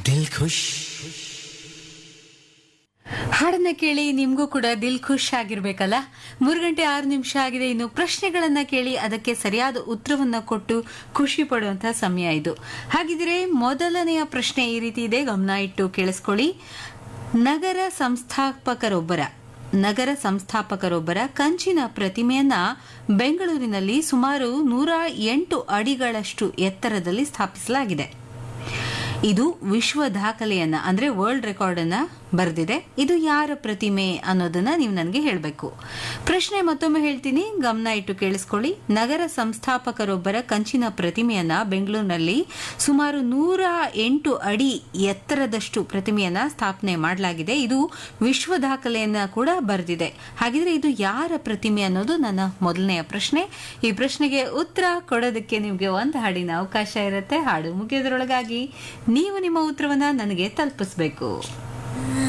ದಿಲ್ ಖುಷ್ ಹಾಡನ್ನ ಕೇಳಿ ನಿಮ್ಗೂ ಕೂಡ ದಿಲ್ ಖುಷ್ ಆಗಿರ್ಬೇಕಲ್ಲ ಮೂರು ಗಂಟೆ ಆರು ನಿಮಿಷ ಆಗಿದೆ ಇನ್ನು ಪ್ರಶ್ನೆಗಳನ್ನ ಕೇಳಿ ಅದಕ್ಕೆ ಸರಿಯಾದ ಉತ್ತರವನ್ನ ಕೊಟ್ಟು ಖುಷಿ ಪಡುವಂತಹ ಸಮಯ ಇದು ಹಾಗಿದ್ರೆ ಮೊದಲನೆಯ ಪ್ರಶ್ನೆ ಈ ರೀತಿ ಇದೆ ಗಮನ ಇಟ್ಟು ಕೇಳಿಸ್ಕೊಳ್ಳಿ ನಗರ ಸಂಸ್ಥಾಪಕರೊಬ್ಬರ ನಗರ ಸಂಸ್ಥಾಪಕರೊಬ್ಬರ ಕಂಚಿನ ಪ್ರತಿಮೆಯನ್ನ ಬೆಂಗಳೂರಿನಲ್ಲಿ ಸುಮಾರು ನೂರ ಎಂಟು ಅಡಿಗಳಷ್ಟು ಎತ್ತರದಲ್ಲಿ ಸ್ಥಾಪಿಸಲಾಗಿದೆ ಇದು ವಿಶ್ವ ದಾಖಲೆಯನ್ನ ಅಂದ್ರೆ ವರ್ಲ್ಡ್ ರೆಕಾರ್ಡ್ ಅನ್ನ ಬರೆದಿದೆ ಇದು ಯಾರ ಪ್ರತಿಮೆ ಅನ್ನೋದನ್ನ ನೀವು ನನಗೆ ಹೇಳಬೇಕು ಪ್ರಶ್ನೆ ಮತ್ತೊಮ್ಮೆ ಹೇಳ್ತೀನಿ ಗಮನ ಇಟ್ಟು ಕೇಳಿಸ್ಕೊಳ್ಳಿ ನಗರ ಸಂಸ್ಥಾಪಕರೊಬ್ಬರ ಕಂಚಿನ ಪ್ರತಿಮೆಯನ್ನ ಬೆಂಗಳೂರಿನಲ್ಲಿ ಸುಮಾರು ನೂರ ಎಂಟು ಅಡಿ ಎತ್ತರದಷ್ಟು ಪ್ರತಿಮೆಯನ್ನ ಸ್ಥಾಪನೆ ಮಾಡಲಾಗಿದೆ ಇದು ವಿಶ್ವ ದಾಖಲೆಯನ್ನ ಕೂಡ ಬರೆದಿದೆ ಹಾಗಿದ್ರೆ ಇದು ಯಾರ ಪ್ರತಿಮೆ ಅನ್ನೋದು ನನ್ನ ಮೊದಲನೆಯ ಪ್ರಶ್ನೆ ಈ ಪ್ರಶ್ನೆಗೆ ಉತ್ತರ ಕೊಡೋದಕ್ಕೆ ನಿಮಗೆ ಒಂದು ಹಾಡಿನ ಅವಕಾಶ ಇರುತ್ತೆ ಹಾಡು ಮುಗಿಯೋದ್ರೊಳಗಾಗಿ ನೀವು ನಿಮ್ಮ ಉತ್ತರವನ್ನ ನನಗೆ ತಲುಪಿಸಬೇಕು